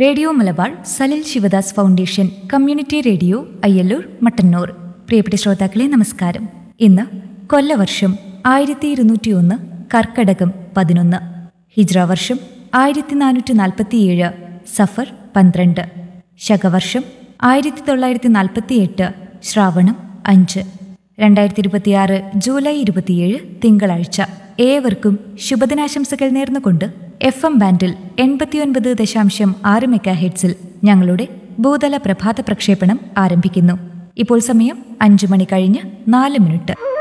radio Malabar Salil Shivadas foundation community radio Ayyallur Mattannur പ്രിയപ്പെട്ട ശ്രോതാക്കളെ നമസ്കാരം ഇന്ന് കൊല്ലവർഷം ആയിരത്തി ഇരുന്നൂറ്റിയൊന്ന് കർക്കടകം പതിനൊന്ന് ഹിജ്ര വർഷം ആയിരത്തി നാനൂറ്റി നാൽപ്പത്തിയേഴ് സഫർ പന്ത്രണ്ട് ശകവർഷം ആയിരത്തി തൊള്ളായിരത്തി നാൽപ്പത്തിയെട്ട് ശ്രാവണം അഞ്ച് രണ്ടായിരത്തി ഇരുപത്തിയാറ് ജൂലൈ ഇരുപത്തിയേഴ് തിങ്കളാഴ്ച ഏവർക്കും ശുഭദിനാശംസകൾ നേർന്നുകൊണ്ട് എഫ് എം ബാൻഡിൽ എൺപത്തിയൊൻപത് ദശാംശം ആറ് മെഗാ ഹെഡ്സിൽ ഞങ്ങളുടെ ഭൂതല പ്രഭാത പ്രക്ഷേപണം ആരംഭിക്കുന്നു ഇപ്പോൾ സമയം അഞ്ചു മണി കഴിഞ്ഞ് നാല് മിനിറ്റ്